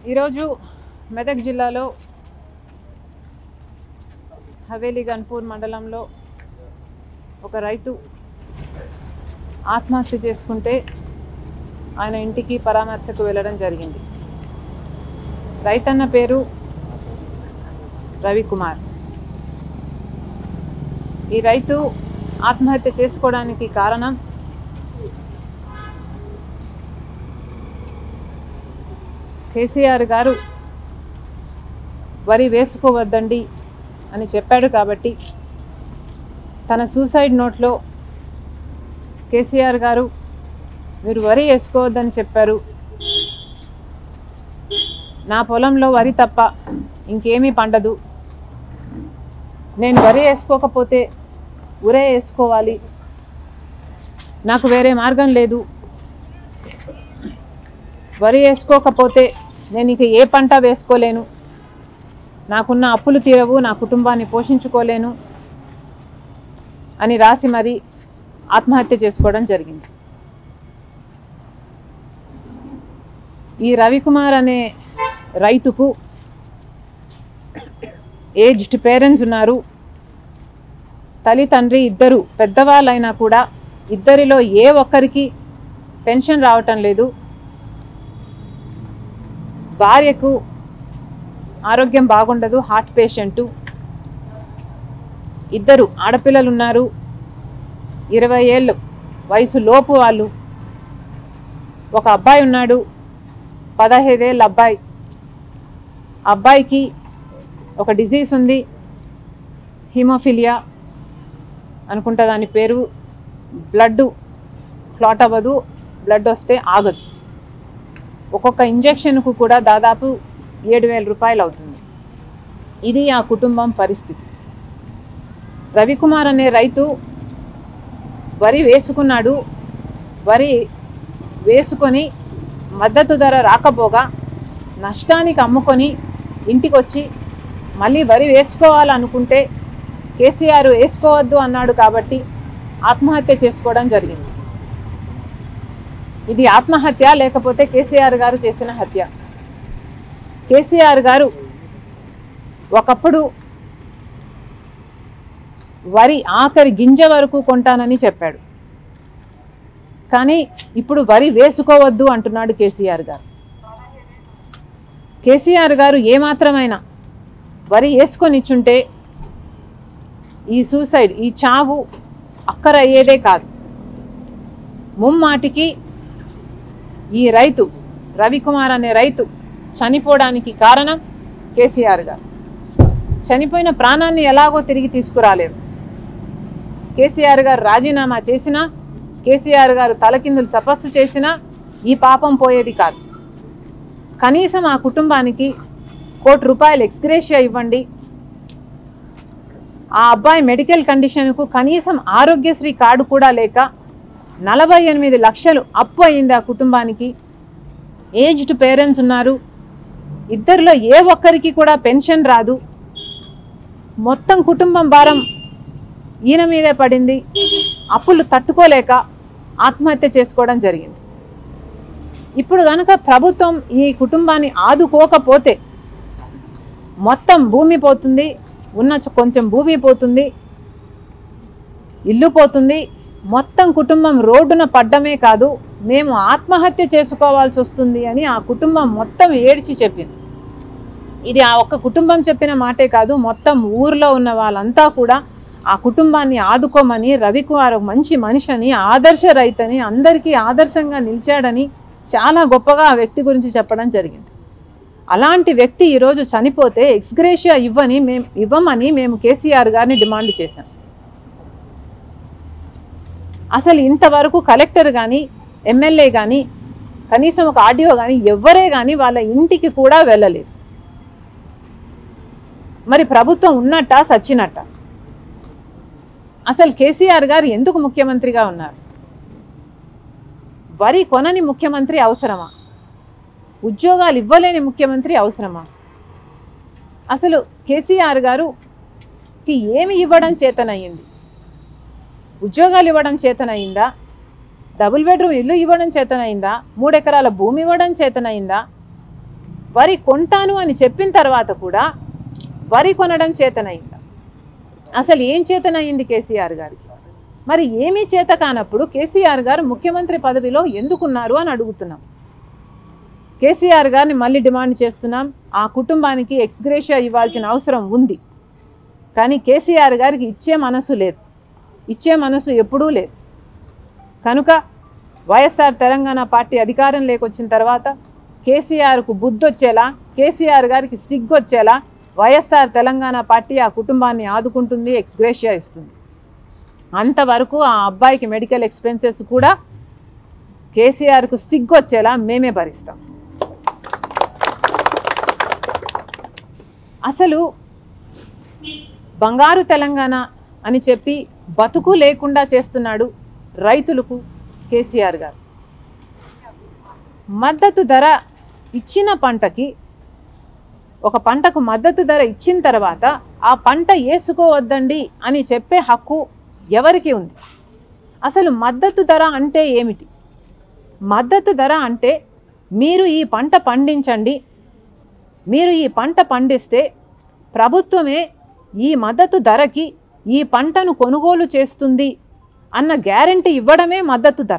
ఈరోజు మెదక్ జిల్లాలో హవేలీ గన్పూర్ మండలంలో ఒక రైతు ఆత్మహత్య చేసుకుంటే ఆయన ఇంటికి పరామర్శకు వెళ్ళడం జరిగింది రైతన్న పేరు రవికుమార్ ఈ రైతు ఆత్మహత్య చేసుకోవడానికి కారణం కేసీఆర్ గారు వరి వేసుకోవద్దండి అని చెప్పాడు కాబట్టి తన సూసైడ్ నోట్లో కేసీఆర్ గారు మీరు వరి వేసుకోవద్దని చెప్పారు నా పొలంలో వరి తప్ప ఇంకేమీ పండదు నేను వరి వేసుకోకపోతే ఉరే వేసుకోవాలి నాకు వేరే మార్గం లేదు వరి వేసుకోకపోతే నేను ఇక ఏ పంట వేసుకోలేను నాకున్న అప్పులు తీరవు నా కుటుంబాన్ని పోషించుకోలేను అని రాసి మరి ఆత్మహత్య చేసుకోవడం జరిగింది ఈ రవికుమార్ అనే రైతుకు ఏజ్డ్ పేరెంట్స్ ఉన్నారు తల్లి తండ్రి ఇద్దరు పెద్దవాళ్ళైనా కూడా ఇద్దరిలో ఏ ఒక్కరికి పెన్షన్ రావటం లేదు భార్యకు ఆరోగ్యం బాగుండదు హార్ట్ పేషెంటు ఇద్దరు ఆడపిల్లలు ఉన్నారు ఇరవై ఏళ్ళు వయసు లోపు వాళ్ళు ఒక అబ్బాయి ఉన్నాడు పదహైదేళ్ళ అబ్బాయి అబ్బాయికి ఒక డిజీజ్ ఉంది హిమోఫిలియా అనుకుంటా దాని పేరు బ్లడ్ క్లాట్ అవ్వదు బ్లడ్ వస్తే ఆగదు ఒక్కొక్క ఇంజెక్షన్కు కూడా దాదాపు ఏడు వేల రూపాయలు అవుతుంది ఇది ఆ కుటుంబం పరిస్థితి రవికుమార్ అనే రైతు వరి వేసుకున్నాడు వరి వేసుకొని మద్దతు ధర రాకపోగా నష్టానికి అమ్ముకొని ఇంటికి వచ్చి మళ్ళీ వరి వేసుకోవాలనుకుంటే కేసీఆర్ వేసుకోవద్దు అన్నాడు కాబట్టి ఆత్మహత్య చేసుకోవడం జరిగింది ఇది ఆత్మహత్య లేకపోతే కేసీఆర్ గారు చేసిన హత్య కేసీఆర్ గారు ఒకప్పుడు వరి ఆఖరి గింజ వరకు కొంటానని చెప్పాడు కానీ ఇప్పుడు వరి వేసుకోవద్దు అంటున్నాడు కేసీఆర్ గారు కేసీఆర్ గారు ఏమాత్రమైనా వరి వేసుకొని ఇచ్చుంటే ఈ సూసైడ్ ఈ చావు అక్కర అయ్యేదే కాదు ముమ్మాటికి ఈ రైతు రవికుమార్ అనే రైతు చనిపోవడానికి కారణం కేసీఆర్ గారు చనిపోయిన ప్రాణాన్ని ఎలాగో తిరిగి తీసుకురాలేరు కేసీఆర్ గారు రాజీనామా చేసినా కేసీఆర్ గారు తలకిందులు తపస్సు చేసినా ఈ పాపం పోయేది కాదు కనీసం ఆ కుటుంబానికి కోటి రూపాయలు ఎక్స్గ్రేషియా ఇవ్వండి ఆ అబ్బాయి మెడికల్ కండిషన్కు కనీసం ఆరోగ్యశ్రీ కార్డు కూడా లేక నలభై ఎనిమిది లక్షలు అప్పు అయింది ఆ కుటుంబానికి ఏజ్డ్ పేరెంట్స్ ఉన్నారు ఇద్దరిలో ఏ ఒక్కరికి కూడా పెన్షన్ రాదు మొత్తం కుటుంబం భారం ఈయన మీదే పడింది అప్పులు తట్టుకోలేక ఆత్మహత్య చేసుకోవడం జరిగింది ఇప్పుడు కనుక ప్రభుత్వం ఈ కుటుంబాన్ని ఆదుకోకపోతే మొత్తం భూమి పోతుంది ఉన్న చ- కొంచెం భూమి పోతుంది ఇల్లు పోతుంది మొత్తం కుటుంబం రోడ్డున పడ్డమే కాదు మేము ఆత్మహత్య చేసుకోవాల్సి వస్తుంది అని ఆ కుటుంబం మొత్తం ఏడ్చి చెప్పింది ఇది ఆ ఒక్క కుటుంబం చెప్పిన మాటే కాదు మొత్తం ఊర్లో ఉన్న వాళ్ళంతా కూడా ఆ కుటుంబాన్ని ఆదుకోమని రవికుమార్ ఒక మంచి మనిషి అని ఆదర్శ రైతని అందరికీ ఆదర్శంగా నిలిచాడని చాలా గొప్పగా ఆ వ్యక్తి గురించి చెప్పడం జరిగింది అలాంటి వ్యక్తి ఈరోజు చనిపోతే ఎక్స్గ్రేషియా ఇవ్వని మేము ఇవ్వమని మేము కేసీఆర్ గారిని డిమాండ్ చేశాం అసలు ఇంతవరకు కలెక్టర్ కానీ ఎమ్మెల్యే కానీ కనీసం ఒక ఆడియో కానీ ఎవ్వరే కానీ వాళ్ళ ఇంటికి కూడా వెళ్ళలేదు మరి ప్రభుత్వం ఉన్నట్ట సచ్చినట్ట అసలు కేసీఆర్ గారు ఎందుకు ముఖ్యమంత్రిగా ఉన్నారు వరి కొనని ముఖ్యమంత్రి అవసరమా ఉద్యోగాలు ఇవ్వలేని ముఖ్యమంత్రి అవసరమా అసలు కేసీఆర్ గారుకి ఏమి ఇవ్వడం చేతనయ్యింది ఉద్యోగాలు ఇవ్వడం చేతనయిందా డబుల్ బెడ్రూమ్ ఇల్లు ఇవ్వడం చేతనయిందా మూడు ఎకరాల భూమి ఇవ్వడం చేతనయిందా వరి కొంటాను అని చెప్పిన తర్వాత కూడా వరి కొనడం చేతనైందా అసలు ఏం చేతనయ్యింది కేసీఆర్ గారికి మరి ఏమీ చేత కానప్పుడు కేసీఆర్ గారు ముఖ్యమంత్రి పదవిలో ఎందుకున్నారు అని అడుగుతున్నాం కేసీఆర్ గారిని మళ్ళీ డిమాండ్ చేస్తున్నాం ఆ కుటుంబానికి ఎక్స్గ్రేషియా ఇవ్వాల్సిన అవసరం ఉంది కానీ కేసీఆర్ గారికి ఇచ్చే మనసు లేదు ఇచ్చే మనసు ఎప్పుడూ లేదు కనుక వైఎస్ఆర్ తెలంగాణ పార్టీ అధికారం లేకొచ్చిన తర్వాత కేసీఆర్కు బుద్ధొచ్చేలా కేసీఆర్ గారికి సిగ్గొచ్చేలా వైఎస్ఆర్ తెలంగాణ పార్టీ ఆ కుటుంబాన్ని ఆదుకుంటుంది ఎక్స్గ్రేషియా ఇస్తుంది అంతవరకు ఆ అబ్బాయికి మెడికల్ ఎక్స్పెన్సెస్ కూడా కేసీఆర్కు సిగ్గొచ్చేలా మేమే భరిస్తాం అసలు బంగారు తెలంగాణ అని చెప్పి బతుకు లేకుండా చేస్తున్నాడు రైతులకు కేసీఆర్ గారు మద్దతు ధర ఇచ్చిన పంటకి ఒక పంటకు మద్దతు ధర ఇచ్చిన తర్వాత ఆ పంట వేసుకోవద్దండి అని చెప్పే హక్కు ఎవరికి ఉంది అసలు మద్దతు ధర అంటే ఏమిటి మద్దతు ధర అంటే మీరు ఈ పంట పండించండి మీరు ఈ పంట పండిస్తే ప్రభుత్వమే ఈ మద్దతు ధరకి ఈ పంటను కొనుగోలు చేస్తుంది అన్న గ్యారంటీ ఇవ్వడమే మద్దతు ధర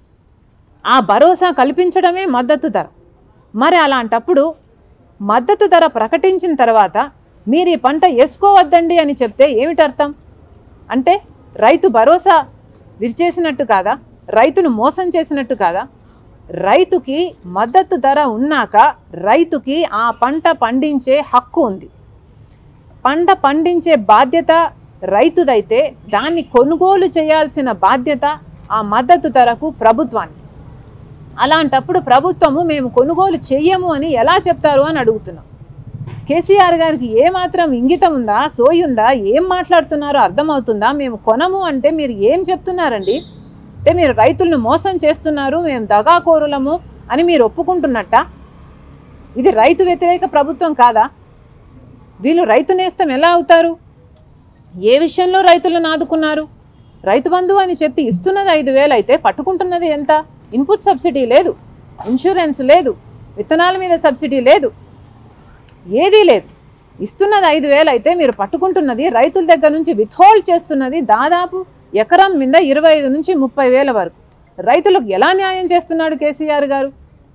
ఆ భరోసా కల్పించడమే మద్దతు ధర మరి అలాంటప్పుడు మద్దతు ధర ప్రకటించిన తర్వాత మీరు ఈ పంట వేసుకోవద్దండి అని చెప్తే ఏమిటి అర్థం అంటే రైతు భరోసా విరిచేసినట్టు కాదా రైతును మోసం చేసినట్టు కాదా రైతుకి మద్దతు ధర ఉన్నాక రైతుకి ఆ పంట పండించే హక్కు ఉంది పంట పండించే బాధ్యత రైతుదైతే దాన్ని కొనుగోలు చేయాల్సిన బాధ్యత ఆ మద్దతు ధరకు ప్రభుత్వానికి అలాంటప్పుడు ప్రభుత్వము మేము కొనుగోలు చెయ్యము అని ఎలా చెప్తారు అని అడుగుతున్నాం కేసీఆర్ గారికి ఏమాత్రం ఇంగితం ఉందా సోయి ఉందా ఏం మాట్లాడుతున్నారో అర్థమవుతుందా మేము కొనము అంటే మీరు ఏం చెప్తున్నారండి అంటే మీరు రైతులను మోసం చేస్తున్నారు మేము దగాకోరులము అని మీరు ఒప్పుకుంటున్నట్ట ఇది రైతు వ్యతిరేక ప్రభుత్వం కాదా వీళ్ళు రైతు నేస్తం ఎలా అవుతారు ఏ విషయంలో రైతులను ఆదుకున్నారు రైతు బంధువు అని చెప్పి ఇస్తున్నది ఐదు వేలు అయితే పట్టుకుంటున్నది ఎంత ఇన్పుట్ సబ్సిడీ లేదు ఇన్సూరెన్స్ లేదు విత్తనాల మీద సబ్సిడీ లేదు ఏదీ లేదు ఇస్తున్నది ఐదు వేలు అయితే మీరు పట్టుకుంటున్నది రైతుల దగ్గర నుంచి విత్హోల్డ్ చేస్తున్నది దాదాపు ఎకరం మీద ఇరవై ఐదు నుంచి ముప్పై వేల వరకు రైతులకు ఎలా న్యాయం చేస్తున్నాడు కేసీఆర్ గారు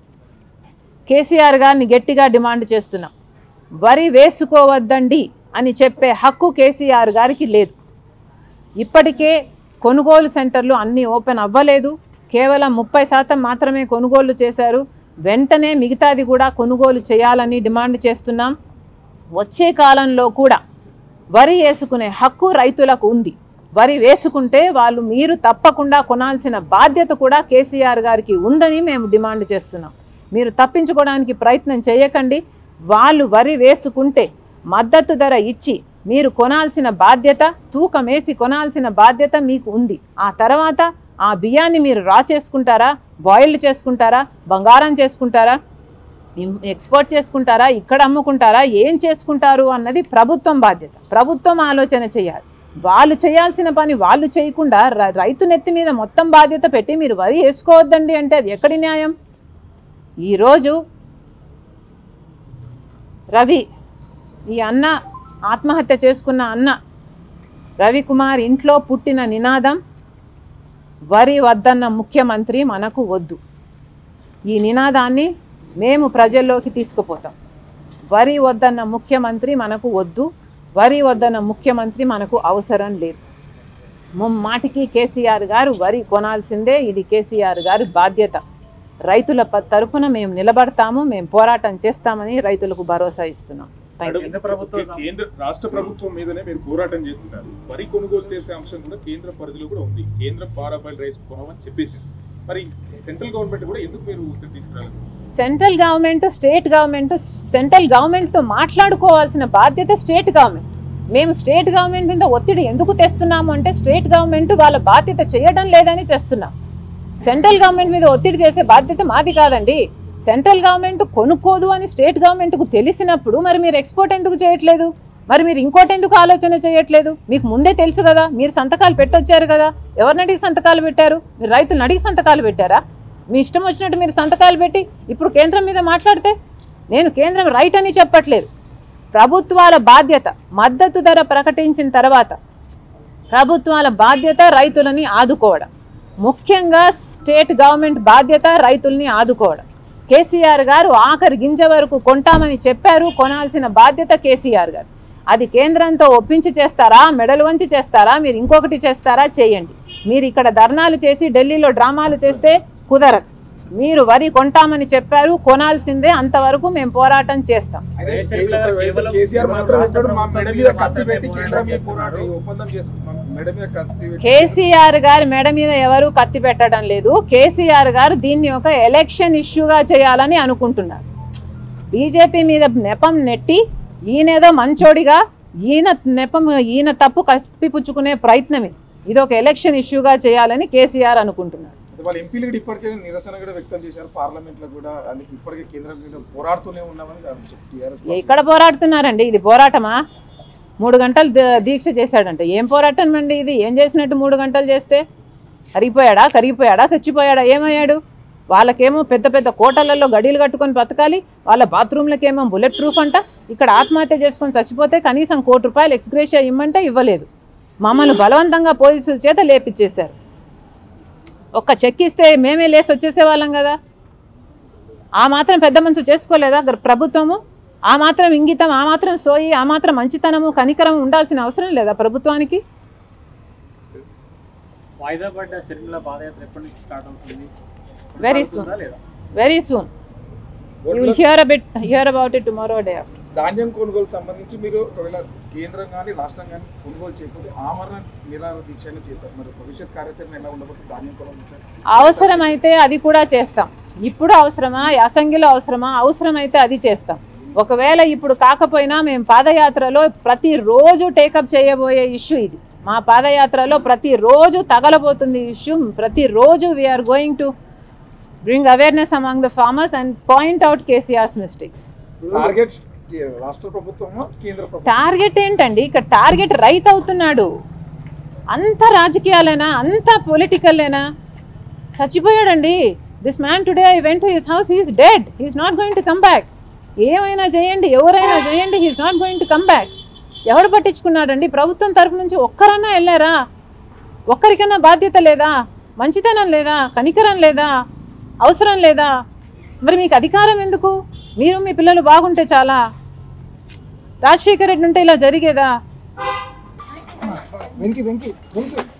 కేసీఆర్ గారిని గట్టిగా డిమాండ్ చేస్తున్నాం వరి వేసుకోవద్దండి అని చెప్పే హక్కు కేసీఆర్ గారికి లేదు ఇప్పటికే కొనుగోలు సెంటర్లు అన్నీ ఓపెన్ అవ్వలేదు కేవలం ముప్పై శాతం మాత్రమే కొనుగోలు చేశారు వెంటనే మిగతాది కూడా కొనుగోలు చేయాలని డిమాండ్ చేస్తున్నాం వచ్చే కాలంలో కూడా వరి వేసుకునే హక్కు రైతులకు ఉంది వరి వేసుకుంటే వాళ్ళు మీరు తప్పకుండా కొనాల్సిన బాధ్యత కూడా కేసీఆర్ గారికి ఉందని మేము డిమాండ్ చేస్తున్నాం మీరు తప్పించుకోవడానికి ప్రయత్నం చేయకండి వాళ్ళు వరి వేసుకుంటే మద్దతు ధర ఇచ్చి మీరు కొనాల్సిన బాధ్యత తూకం వేసి కొనాల్సిన బాధ్యత మీకు ఉంది ఆ తర్వాత ఆ బియ్యాన్ని మీరు రా చేసుకుంటారా బాయిల్డ్ చేసుకుంటారా బంగారం చేసుకుంటారా ఇం- ఎక్స్పోర్ట్ చేసుకుంటారా ఇక్కడ అమ్ముకుంటారా ఏం చేసుకుంటారు అన్నది ప్రభుత్వం బాధ్యత ప్రభుత్వం ఆలోచన చేయాలి వాళ్ళు చేయాల్సిన పని వాళ్ళు చేయకుండా ర- రైతు నెత్తి మీద మొత్తం బాధ్యత పెట్టి మీరు వరి వేసుకోవద్దండి అంటే అది ఎక్కడి న్యాయం ఈరోజు రవి ఈ అన్న ఆత్మహత్య చేసుకున్న అన్న రవికుమార్ ఇంట్లో పుట్టిన నినాదం వరి వద్దన్న ముఖ్యమంత్రి మనకు వద్దు ఈ నినాదాన్ని మేము ప్రజల్లోకి తీసుకుపోతాం వరి వద్దన్న ముఖ్యమంత్రి మనకు వద్దు వరి వద్దన్న ముఖ్యమంత్రి మనకు అవసరం లేదు ముమ్మాటికి కేసీఆర్ గారు వరి కొనాల్సిందే ఇది కేసీఆర్ గారి బాధ్యత రైతుల ప- తరపున మేము నిలబడతాము మేము పోరాటం చేస్తామని రైతులకు భరోసా ఇస్తున్నాం థ్యాంక్ యూ కేంద్ర ప్రభుత్వం కేంద్ర రాష్ట్ర ప్రభుత్వం మీదనే మీరు పోరాటం చేస్తున్నారు వరి కొనుగోలు చేసే అంశం కూడా కేంద్ర పరిధిలో కూడా ఉంది కేంద్రం పారాబాయిల్ రైస్ కొనమని చెప్పేసింది మరి సెంట్రల్ గవర్నమెంట్ కూడా ఎందుకు మీరు ఒత్తిడి తీసుకురాలేదు central government state government central గవర్నమెంట్తో మాట్లాడుకోవాల్సిన బాధ్యత స్టేట్ గవర్నమెంట్ మేము స్టేట్ గవర్నమెంట్ మీద ఒత్తిడి ఎందుకు తెస్తున్నాము అంటే స్టేట్ గవర్నమెంట్ వాళ్ళ బాధ్యత చేయడం లేదని తెస్తున్నాం సెంట్రల్ గవర్నమెంట్ మీద ఒత్తిడి చేసే బాధ్యత మాది కాదండి సెంట్రల్ గవర్నమెంట్ కొనుక్కోదు అని స్టేట్ గవర్నమెంట్కు తెలిసినప్పుడు మరి మీరు ఎక్స్పోర్ట్ ఎందుకు చేయట్లేదు మరి మీరు ఇంకోటి ఎందుకు ఆలోచన చేయట్లేదు మీకు ముందే తెలుసు కదా మీరు సంతకాలు పెట్టొచ్చారు కదా ఎవరిని అడిగి సంతకాలు పెట్టారు మీరు రైతులను అడిగి సంతకాలు పెట్టారా మీ ఇష్టం వచ్చినట్టు మీరు సంతకాలు పెట్టి ఇప్పుడు కేంద్రం మీద మాట్లాడితే నేను కేంద్రం రైట్ అని చెప్పట్లేదు ప్రభుత్వాల బాధ్యత మద్దతు ధర ప్రకటించిన తర్వాత ప్రభుత్వాల బాధ్యత రైతులని ఆదుకోవడం ముఖ్యంగా స్టేట్ గవర్నమెంట్ బాధ్యత రైతుల్ని ఆదుకోవడం కేసీఆర్ గారు ఆఖరి గింజ వరకు కొంటామని చెప్పారు కొనాల్సిన బాధ్యత కేసీఆర్ గారు అది కేంద్రంతో ఒప్పించి చేస్తారా మెడలు వంచి చేస్తారా మీరు ఇంకొకటి చేస్తారా చేయండి మీరు ఇక్కడ ధర్నాలు చేసి ఢిల్లీలో డ్రామాలు చేస్తే కుదరదు మీరు వరి కొంటామని చెప్పారు కొనాల్సిందే అంతవరకు మేము పోరాటం చేస్తాం అయితే కేవలం కేసీఆర్ మాత్రం అంటాడు మా మెడ మీద కత్తి పెట్టి కేంద్రం ఈ పోరాటం ఈ ఒప్పందం చేసుకుంటాం మెడ మీద కత్తి పెట్టి కేసీఆర్ గారి మెడ మీద ఎవరు కత్తి పెట్టడం లేదు కేసీఆర్ గారు దీన్ని ఒక ఎలక్షన్ ఇష్యూగా చేయాలని అనుకుంటున్నారు బీజేపీ మీద నెపం నెట్టి ఈయనేదో మంచోడిగా ఈయన నెపం ఈయన తప్పు కప్పిపుచ్చుకునే ప్రయత్నం ఇది ఇది ఒక ఎలక్షన్ ఇష్యూగా చేయాలని కేసీఆర్ అనుకుంటున్నారు అయితే వాళ్ళ ఎంపీలు కూడా ఇప్పటికే నిరసన కూడా వ్యక్తం చేశారు పార్లమెంట్ లో కూడా అందుకే ఇప్పటికే కేంద్రం మీద పోరాడుతూనే ఉన్నామని టీఆర్ఎస్ ఎక్కడ పోరాడుతున్నారండి ఇది పోరాటమా మూడు గంటలు ద- దీక్ష చేశాడంట ఏం పోరాటం అండి ఇది ఏం చేసినట్టు మూడు గంటలు చేస్తే కరిగిపోయాడా కరిగిపోయాడా చచ్చిపోయాడా ఏమయ్యాడు వాళ్ళకేమో పెద్ద పెద్ద కోటలలో గడీలు కట్టుకొని బతకాలి వాళ్ళ బాత్రూమ్లకేమో బుల్లెట్ ప్రూఫ్ అంట ఇక్కడ ఆత్మహత్య చేసుకొని చచ్చిపోతే కనీసం కోటి రూపాయలు ఎక్స్గ్రేషియా ఇమ్మంటే ఇవ్వలేదు మమ్మల్ని బలవంతంగా పోలీసుల చేత లేపిచ్చేశారు ఒక్క చెక్ ఇస్తే మేమే లేసి వచ్చేసే వాళ్ళం కదా ఆ మాత్రం పెద్ద మనసు చేసుకోలేదా గర్- ప్రభుత్వము ఆ మాత్రం ఇంగితం ఆ మాత్రం సోయి ఆ మాత్రం మంచితనము కనికరం ఉండాల్సిన అవసరం లేదా ప్రభుత్వానికి వాయిదా పడ్డ షర్మిల పాదయాత్ర ఎప్పటి నుంచి స్టార్ట్ అవుతుంది Very soon. ఉందా లేదా very soon you will hear a bit hear about it tomorrow day after ధాన్యం కొనుగోలు సంబంధించి మీరు ఒకవేళ కేంద్రం కానీ రాష్ట్రం కానీ కొనుగోలు చేయకపోతే ఆమరణ నిరాహార దీక్షను చేశారు మరి భవిష్యత్ కార్యాచరణ ఎలా ఉండబోతుంది ధాన్యం కొనుగోలు అవసరమైతే అది కూడా చేస్తాం ఇప్పుడు అవసరమా యాసంగిలో అవసరమా అవసరమైతే అది చేస్తాం ఒకవేళ ఇప్పుడు కాకపోయినా మేము పాదయాత్రలో ప్రతిరోజు టేకప్ చేయబోయే ఇష్యూ ఇది మా పాదయాత్రలో ప్రతిరోజు తగలబోతుంది ఇష్యూ ప్రతిరోజు we're going to bring awareness among the farmers and point out KCR's mistakes target రాష్ట్ర ప్రభుత్వమా కేంద్ర ప్రభుత్వం టార్గెట్ ఏంటండి ఇక్కడ టార్గెట్ రైతు అవుతున్నాడు అంత రాజకీయాలేనా అంత పొలిటికల్లేనా చచ్చిపోయాడండి this man today I went his house he's dead he's not going to come back ఏమైనా చేయండి ఎవరైనా చేయండి he's not going to come back ఎవడు పట్టించుకున్నాడండి ప్రభుత్వం తరపు నుంచి ఒక్కరన్నా వెళ్ళారా ఒక్కరికైనా బాధ్యత లేదా మంచితనం లేదా కనికరం లేదా అవసరం లేదా మరి మీకు అధికారం ఎందుకు మీరు మీ పిల్లలు బాగుంటే చాలా రాజశేఖర్ రెడ్డి ఉంటే ఇలా జరిగేదా వెంకి వెంకి వెంకి